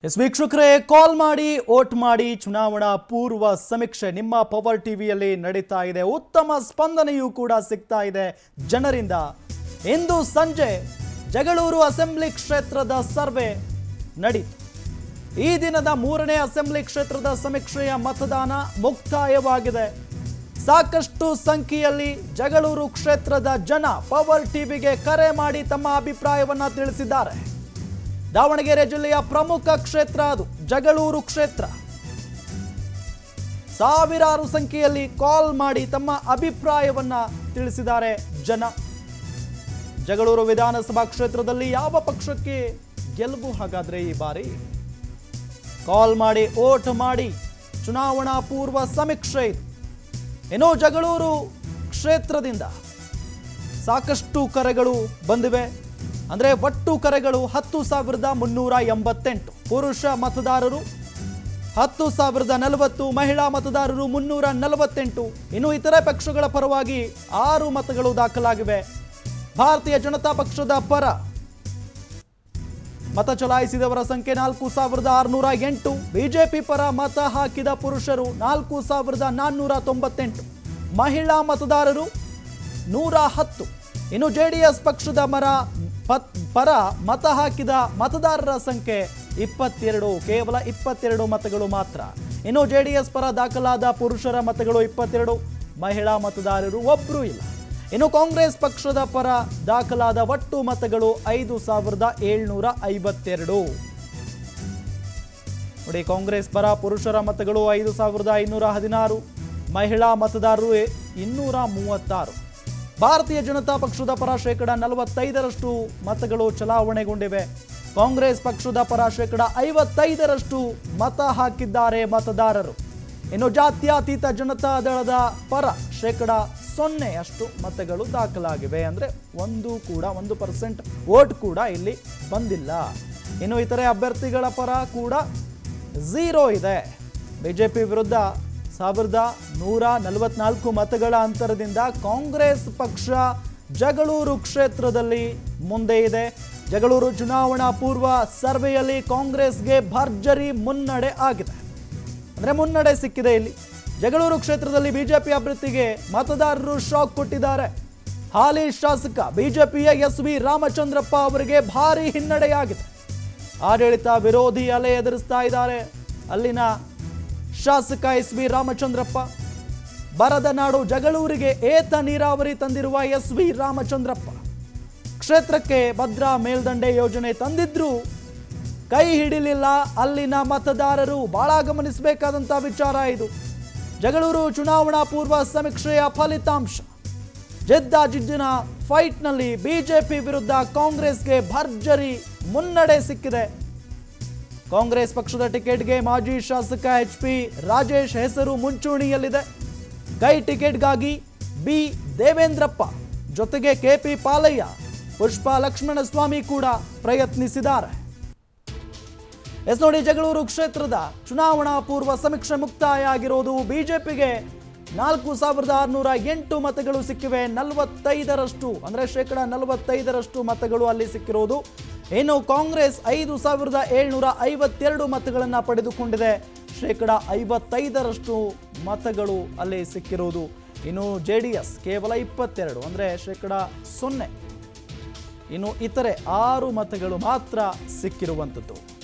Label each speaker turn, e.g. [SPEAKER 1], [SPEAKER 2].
[SPEAKER 1] S ವೀಕ್ಷಕರೇ ಕಾಲ್ ಮಾಡಿ vote ಮಾಡಿ ಚುನಾವಣಾ ಪೂರ್ವ ಸಮೀಕ್ಷೆ ನಿಮ್ಮ ಪವರ್ ಟಿವಿಯಲ್ಲಿ ನಡೀತಾ ಇದೆ ಉತ್ತಮ ಸ್ಪಂದನೆಯೂ ಕೂಡ ಸಿಗ್ತಾ ಇದೆ ಜನರಿಂದ ಇಂದು ಸಂಜೆ ಜಗಳೂರು ಅಸೆಂಬ್ಲಿ ಕ್ಷೇತ್ರದ ಸರ್ವೆ ನಡೀತು ಈ ದಿನದ ಮೂರನೇ ಅಸೆಂಬ್ಲಿ ಕ್ಷೇತ್ರದ ಸಮೀಕ್ಷೆಯ ಮತದಾನ ಮುಕ್ತಾಯವಾಗಿದೆ ಸಾಕಷ್ಟು ಸಂಖ್ಯೆಯಲ್ಲಿ ಜಗಳೂರು ಕ್ಷೇತ್ರದ ಜನ ಪವರ್ ಟಿವಿಗೆ ಕರೆ ಮಾಡಿ ತಮ್ಮ ಅಭಿಪ್ರಾಯವನ್ನ ತಿಳಿಸಿದ್ದಾರೆ ದಾವಣಗೆರೆ ಜಿಲ್ಲೆಯ ಪ್ರಮುಖ ಕ್ಷೇತ್ರ ಅದು ಜಗಳೂರು ಕ್ಷೇತ್ರ ಸಾವಿರಾರು ಸಂಖ್ಯೆಯಲ್ಲಿ ಕಾಲ್ ಮಾಡಿ ತಮ್ಮ ಅಭಿಪ್ರಾಯವನ್ನ ತಿಳಿಸಿದ್ದಾರೆ ಜನ ಜಗಳೂರು ವಿಧಾನಸಭಾ ಕ್ಷೇತ್ರದಲ್ಲಿ ಯಾವ ಪಕ್ಷಕ್ಕೆ ಗೆಲುವು ಹಾಗಾದ್ರೆ ಈ ಬಾರಿ ಕಾಲ್ ಮಾಡಿ ಓಟ್ ಮಾಡಿ ಚುನಾವಣಾ ಪೂರ್ವ ಸಮೀಕ್ಷೆ ಇದು ಇನ್ನು ಜಗಳೂರು ಕ್ಷೇತ್ರದಿಂದ ಸಾಕಷ್ಟು ಕರೆಗಳು ಬಂದಿವೆ ಅಂದರೆ ಒಟ್ಟು ಕರೆಗಳು ಹತ್ತು ಸಾವಿರದ ಮುನ್ನೂರ ಎಂಬತ್ತೆಂಟು ಪುರುಷ ಮತದಾರರು ಹತ್ತು ಸಾವಿರದ ನಲವತ್ತು ಮಹಿಳಾ ಮತದಾರರು ಮುನ್ನೂರ ನಲವತ್ತೆಂಟು ಇನ್ನು ಇತರೆ ಪಕ್ಷಗಳ ಪರವಾಗಿ ಆರು ಮತಗಳು ದಾಖಲಾಗಿವೆ ಭಾರತೀಯ ಜನತಾ ಪಕ್ಷದ ಪರ ಮತ ಚಲಾಯಿಸಿದವರ ಸಂಖ್ಯೆ ನಾಲ್ಕು ಸಾವಿರದ ಆರುನೂರ ಎಂಟು ಬಿಜೆಪಿ ಪರ ಮತ ಹಾಕಿದ ಪುರುಷರು ನಾಲ್ಕು ಸಾವಿರದ ನಾನ್ನೂರ ತೊಂಬತ್ತೆಂಟು ಮಹಿಳಾ ಮತದಾರರು ನೂರ ಹತ್ತು ಇನ್ನು ಜೆಡಿಎಸ್ ಪಕ್ಷದ ಮರ ಪತ್- ಪರ ಮತ ಹಾಕಿದ ಮತದಾರರ ಸಂಖ್ಯೆ ಇಪ್ಪತ್ತೆರಡು ಕೇವಲ ಇಪ್ಪತ್ತೆರಡು ಮತಗಳು ಮಾತ್ರ ಇನ್ನು ಜೆಡಿಎಸ್ ಪರ ದಾಖಲಾದ ಪುರುಷರ ಮತಗಳು ಇಪ್ಪತ್ತೆರಡು ಮಹಿಳಾ ಮತದಾರರು ಒಬ್ಬರೂ ಇಲ್ಲ ಇನ್ನು ಕಾಂಗ್ರೆಸ್ ಪಕ್ಷದ ಪರ ದಾಖಲಾದ ಒಟ್ಟು ಮತಗಳು ಐದು ಸಾವಿರದ ಏಳ್ನೂರ ಐವತ್ತೆರಡು ನೋಡಿ ಕಾಂಗ್ರೆಸ್ ಪರ ಪುರುಷರ ಮತಗಳು ಐದು ಸಾವಿರದ ಐನೂರ ಹದಿನಾರು ಮಹಿಳಾ ಮತದಾರರು ಇನ್ನೂರ ಮೂವತ್ತಾರು ಭಾರತೀಯ ಜನತಾ ಪಕ್ಷದ ಪರ ಶೇಕಡ ನಲವತ್ತೈದರಷ್ಟು ಮತಗಳು ಚಲಾವಣೆಗೊಂಡಿವೆ ಕಾಂಗ್ರೆಸ್ ಪಕ್ಷದ ಪರ ಶೇಕಡ ಐವತ್ತೈದರಷ್ಟು ಮತ ಹಾಕಿದ್ದಾರೆ ಮತದಾರರು ಇನ್ನು ಜಾತ್ಯತೀತ ಜನತಾ ದಳದ ಪರ ಶೇಕಡ ಸೊನ್ನೆಯಷ್ಟು ಮತಗಳು ದಾಖಲಾಗಿವೆ ಅಂದರೆ ಒಂದು ಕೂಡ ಒಂದು ಪರ್ಸೆಂಟ್ ವೋಟ್ ಕೂಡ ಇಲ್ಲಿ ಬಂದಿಲ್ಲ ಇನ್ನು ಇತರೆ ಅಭ್ಯರ್ಥಿಗಳ ಪರ ಕೂಡ ಝೀರೋ ಇದೆ ಬಿಜೆಪಿ ವಿರುದ್ಧ ಸಾವಿರದ ನೂರ ನಲವತ್ನಾಲ್ಕು ಮತಗಳ ಅಂತರದಿಂದ ಕಾಂಗ್ರೆಸ್ ಪಕ್ಷ ಜಗಳೂರು ಕ್ಷೇತ್ರದಲ್ಲಿ ಮುಂದೆ ಇದೆ ಜಗಳೂರು ಚುನಾವಣಾ ಪೂರ್ವ ಸರ್ವೆಯಲ್ಲಿ ಕಾಂಗ್ರೆಸ್ಗೆ ಭರ್ಜರಿ ಮುನ್ನಡೆ ಆಗಿದೆ ಅಂದ್ರೆ ಮುನ್ನಡೆ ಸಿಕ್ಕಿದೆ ಇಲ್ಲಿ ಜಗಳೂರು ಕ್ಷೇತ್ರದಲ್ಲಿ ಬಿಜೆಪಿ ಅಭ್ಯರ್ಥಿಗೆ ಮತದಾರರು ಶಾಕ್ ಕೊಟ್ಟಿದ್ದಾರೆ ಹಾಲಿ ಶಾಸಕ ಬಿಜೆಪಿಯ ಎಸ್ ವಿ ರಾಮಚಂದ್ರಪ್ಪ ಅವರಿಗೆ ಭಾರಿ ಹಿನ್ನಡೆಯಾಗಿದೆ ಆಡಳಿತ ವಿರೋಧಿ ಅಲೆ ಎದುರಿಸ್ತಾ ಇದ್ದಾರೆ ಅಲ್ಲಿನ ಶಾಸಕ ಎಸ್ ವಿ ರಾಮಚಂದ್ರಪ್ಪ ಬರದ ನಾಡು ಜಗಳೂರಿಗೆ ಏತ ನೀರಾವರಿ ತಂದಿರುವ ಎಸ್ ವಿ ರಾಮಚಂದ್ರಪ್ಪ ಕ್ಷೇತ್ರಕ್ಕೆ ಭದ್ರಾ ಮೇಲ್ದಂಡೆ ಯೋಜನೆ ತಂದಿದ್ರು ಕೈ ಹಿಡಿಲಿಲ್ಲ ಅಲ್ಲಿನ ಮತದಾರರು ಬಹಳ ಗಮನಿಸಬೇಕಾದಂತ ವಿಚಾರ ಇದು ಜಗಳೂರು ಚುನಾವಣಾ ಪೂರ್ವ ಸಮೀಕ್ಷೆಯ ಫಲಿತಾಂಶ ಜಿದ್ದಾಜಿದ್ದಿನ ಫೈಟ್ನಲ್ಲಿ ಬಿಜೆಪಿ ವಿರುದ್ಧ ಕಾಂಗ್ರೆಸ್ಗೆ ಭರ್ಜರಿ ಮುನ್ನಡೆ ಸಿಕ್ಕಿದೆ ಕಾಂಗ್ರೆಸ್ ಪಕ್ಷದ ಟಿಕೆಟ್ಗೆ ಮಾಜಿ ಶಾಸಕ ಎಚ್ ಪಿ ರಾಜೇಶ್ ಹೆಸರು ಮುಂಚೂಣಿಯಲ್ಲಿದೆ ಕೈ ಟಿಕೆಟ್ಗಾಗಿ ಬಿ ದೇವೇಂದ್ರಪ್ಪ ಜೊತೆಗೆ ಕೆಪಿ ಪಾಲಯ್ಯ ಪುಷ್ಪ ಲಕ್ಷ್ಮಣಸ್ವಾಮಿ ಕೂಡ ಪ್ರಯತ್ನಿಸಿದ್ದಾರೆ ಎಸ್ ನೋಡಿ ಜಗಳೂರು ಕ್ಷೇತ್ರದ ಚುನಾವಣಾ ಪೂರ್ವ ಸಮೀಕ್ಷೆ ಮುಕ್ತಾಯ ಆಗಿರೋದು ಬಿಜೆಪಿಗೆ ನಾಲ್ಕು ಸಾವಿರದ ಆರುನೂರ ಎಂಟು ಮತಗಳು ಸಿಕ್ಕಿವೆ ನಲವತ್ತೈದರಷ್ಟು ಅಂದರೆ ಶೇಕಡ ನಲವತ್ತೈದರಷ್ಟು ಮತಗಳು ಅಲ್ಲಿ ಸಿಕ್ಕಿರೋದು ಇನ್ನು ಕಾಂಗ್ರೆಸ್ ಐದು ಸಾವಿರದ ಏಳ್ನೂರ ಐವತ್ತೆರಡು ಮತಗಳನ್ನು ಪಡೆದುಕೊಂಡಿದೆ ಶೇಕಡ ಐವತ್ತೈದರಷ್ಟು ಮತಗಳು ಅಲ್ಲಿ ಸಿಕ್ಕಿರೋದು ಇನ್ನು ಜೆ ಡಿ ಎಸ್ ಕೇವಲ ಇಪ್ಪತ್ತೆರಡು ಅಂದರೆ ಶೇಕಡ ಸೊನ್ನೆ ಇನ್ನು ಇತರೆ ಆರು ಮತಗಳು ಮಾತ್ರ ಸಿಕ್ಕಿರುವಂಥದ್ದು